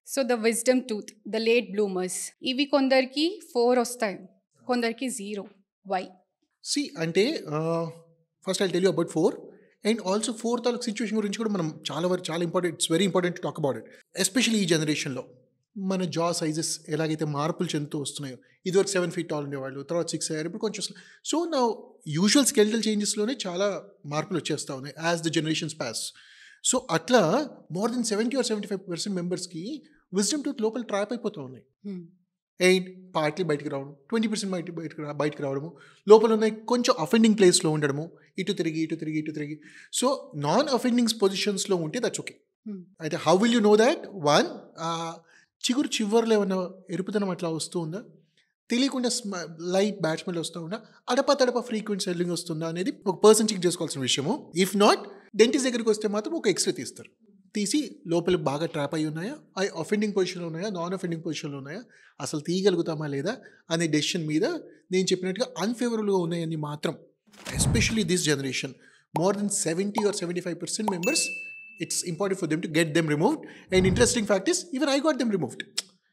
so the wisdom tooth the late bloomers ఇవి కొందరికి four వస్తాయి కొందరికి జీరో వై సి అంటే first I tell you about four and also four తాలూకు situation గురించి కూడా మనం చాలా వరకు చాలా important it's very important talk about it especially ఈ జనరేషన్లో మన జా సైజెస్ ఎలాగైతే మార్పులు చెందుతూ వస్తున్నాయో ఇదివరకు సెవెన్ ఫీట్ టాల్ ఉండేవాళ్ళు తర్వాత సిక్స్ అయ్యారు ఇప్పుడు కొంచెం సో నా యూజువల్ స్కెల్టల్ చేంజెస్లోనే చాలా మార్పులు వచ్చేస్తూ ఉన్నాయి as the generations pass so అట్లా more than seventy or seventy five percent మెంబర్స్కి విజ్డమ్ టూత్ లోపల ట్రాప్ అయిపోతూ ఉన్నాయి ఎయిట్ పార్ట్లీ బయటికి రావడం ట్వంటీ పర్సెంట్ బయట బయటకు రా బయటకు రావడము లోపల ఉన్న కొంచెం అఫెండింగ్ ప్లేస్లో ఉండడము ఇటు తిరిగి ఇటు తిరిగి ఇటు తిరిగి సో నాన్ అఫెండింగ్ పొజిషన్స్లో ఉంటే దట్స్ ఓకే అయితే how will you know that one చిగురు చివర్లో ఏమన్నా ఎరుపుదనం అట్లా వస్తూ ఉందా తెలియకుండా లైట్ బ్యాట్స్మెన్ వస్తూ ఉందా అడప తడప ఫ్రీక్వెంట్ సెల్లింగ్ వస్తుందా అనేది ఒక పర్సన్ చెక్ చేసుకోవాల్సిన విషయము ఇఫ్ నాట్ డెంటిస్ట్ దగ్గరికి వస్తే మాత్రం ఒక ఎక్స్రే తీస్తారు తీసి లోపల బాగా ట్రాప్ అయి ఉన్నాయా అవి అఫెండింగ్ పొజిషన్లో ఉన్నాయా నాన్ అఫెండింగ్ పొజిషన్లో ఉన్నాయా అసలు తీయగలుగుతామా లేదా అనే డెసిషన్ మీద నేను చెప్పినట్టుగా అన్ఫేవరబుల్గా ఉన్నాయని మాత్రం especially this generation more than seventy or seventy five percent members it's important for them to get them removed and interesting fact is even I got them removed